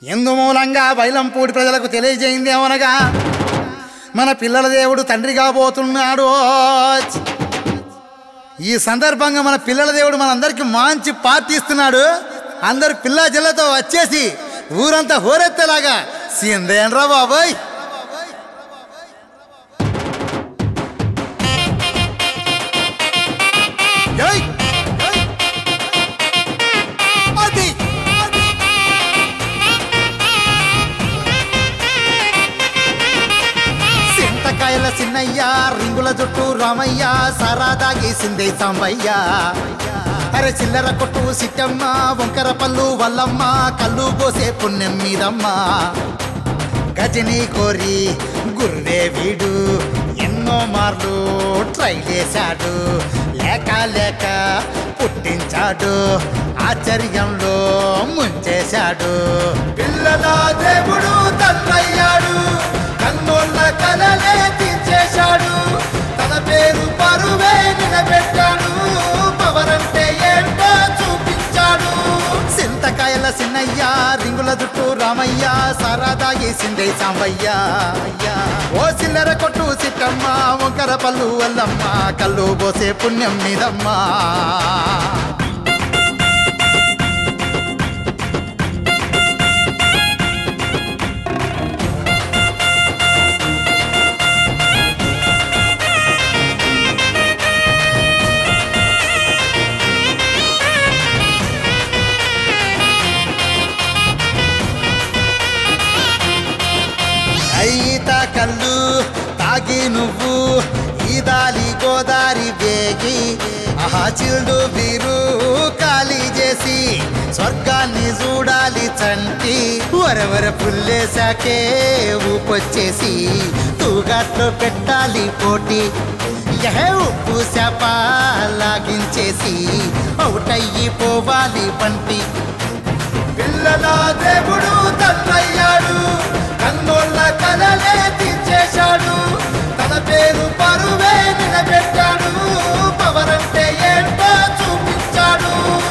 ఎందు మూలంగా బైలంపూడి ప్రజలకు తెలియజేయింది ఏమనగా మన పిల్లల దేవుడు తండ్రి కాబోతున్నాడు ఈ సందర్భంగా మన పిల్లల దేవుడు మనందరికీ మంచి పార్టీ ఇస్తున్నాడు అందరు పిల్ల జిల్లతో వచ్చేసి ఊరంతా హోరెత్తేలాగా సిందేండ్రా బాబాయ్ ఏయ్! ఏయ్! అది! అది! సింతకాయల సిన్నయ్య రింగుల జుట్టు రామయ్య సరాదాగి సిందే సాంబయ్య అరే చిల్లర కొట్టు సిట్టమ్మ వంకర పళ్ళు వల్లమ్మ కళ్ళు పోసే పుణ్యం మీదమ్మ గజని కోరి గుర్రే వీడు ఎన్నో మార్లు ట్రై చేశాడు లేక లేక పుట్టించాడు ఆశ్చర్యంలో ముంచేశాడు పిల్లల దేవుడు తండ్రయ్యాడు కన్నోళ్ళ కలలే తీర్చేశాడు తన పేరు పరువే నిలబెట్టాడు పవరంటే ఏంటో చూపించాడు సింతకాయల సిన్నయ్య రింగుల జుట్టు రామయ్య సారాదా వేసిందే సాంబయ్య ఓ చిల్లర కొట్టు సిట్టమ్మ వంకర పళ్ళు వల్లమ్మ కళ్ళు పోసే పుణ్యం మీదమ్మా ఈత కళ్ళు తాగి నువ్వు ఈదాలి గోదారి వేగి ఆహా చిల్డు బీరు ఖాళీ చేసి స్వర్గాన్ని చూడాలి చంటి వరవర పుల్లేశాకే ఊపొచ్చేసి తూగాట్లో పెట్టాలి పోటీ యహే ఉప్పు శాప లాగించేసి అవుటయ్యి పోవాలి పంటి పిల్లల దేవుడు తండ్రయ్యాడు కన్నోళ్ళ కలలే తీర్చేశాడు తన పేరు పరువే నిలబెట్టాడు పవరంటే ఏంటో చూపించాడు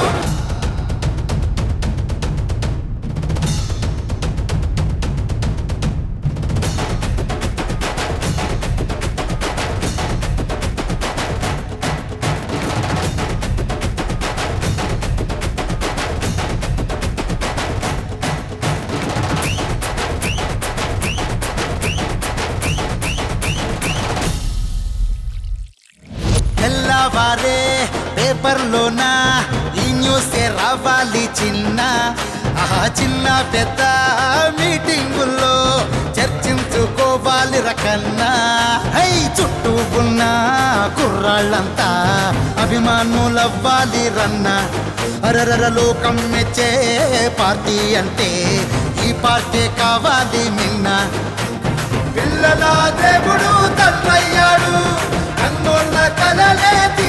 తెల్లవారే పేపర్లోన ఈ న్యూసే రావాలి చిన్న ఆహా చిన్న పెద్ద మీటింగుల్లో చర్చించుకోవాలి రకన్నా హై చుట్టూ ఉన్న కుర్రాళ్ళంతా అభిమానులవ్వాలి రన్న అరరర లోకం మెచ్చే పార్టీ అంటే ఈ పార్టీ కావాలి మిన్న పిల్లల దేవుడు తండ్రయ్యాడు కన్నోళ్ళ కలలే